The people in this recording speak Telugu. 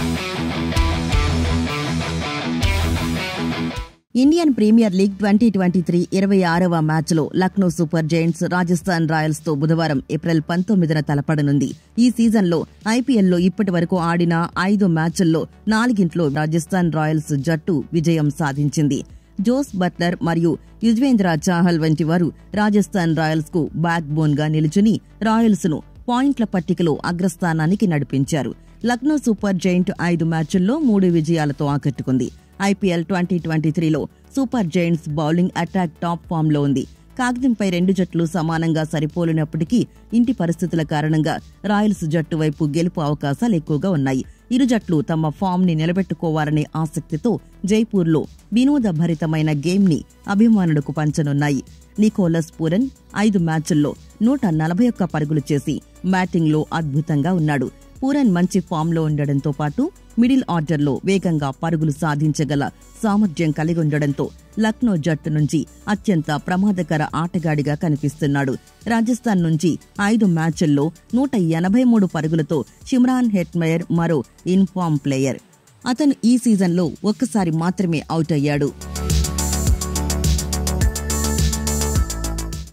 Indian premier league twenty twenty three ఇరవై ఆరవ మ్యాచ్లో Lucknow super giants Rajasthan royals తో బుధవారం ఏప్రిల్ పంతొమ్మిదిన తలపడనుంది ఈ సీజన్లో ఐపీఎల్లో ఇప్పటి వరకు ఆడిన ఐదు మ్యాచ్ల్లో నాలుగింట్లో రాజస్థాన్ రాయల్స్ జట్టు విజయం సాధించింది జోస్ బట్లర్ మరియు యుజ్వేంద్ర చాహల్ వంటి వారు రాజస్థాన్ రాయల్స్ కు బ్యాక్ బోన్ గా నిలుచుని రాయల్స్ ను పాయింట్ల పట్టికలో అగ్రస్థానానికి నడిపించారు లక్నో సూపర్ జైంట్ ఐదు మ్యాచుల్లో మూడు విజయాలతో ఆకట్టుకుంది ఐపీఎల్ ట్వంటీ ట్వంటీ త్రీలో super giants bowling attack top form లో ఉంది కాగితంపై రెండు జట్లు సమానంగా సరిపోలినప్పటికీ ఇంటి పరిస్థితుల కారణంగా రాయల్స్ జట్టు వైపు గెలుపు అవకాశాలు ఎక్కువగా ఉన్నాయి ఇరు జట్లు తమ ఫామ్ ని నిలబెట్టుకోవాలనే ఆసక్తితో జైపూర్లో వినోదభరితమైన గేమ్ ని అభిమానులకు పంచనున్నాయి నికోలస్ పూరన్ ఐదు మ్యాచుల్లో నూట నలభై ఒక్క పరుగులు చేసి బ్యాటింగ్లో అద్భుతంగా ఉన్నాడు పూరన్ మంచి ఫామ్లో ఉండడంతో పాటు మిడిల్ ఆర్డర్లో వేగంగా పరుగులు సాధించగల సామర్థ్యం కలిగి ఉండడంతో లక్నో జట్టు నుంచి అత్యంత ప్రమాదకర ఆటగాడిగా కనిపిస్తున్నాడు రాజస్థాన్ నుంచి ఐదు మ్యాచ్ల్లో నూట ఎనభై మూడు పరుగులతో షిమ్రాన్ హెట్మయర్ మరో ఇన్ఫామ్ ప్లేయర్ అతను ఈ సీజన్లో ఒక్కసారి మాత్రమే అవుట్ అయ్యాడు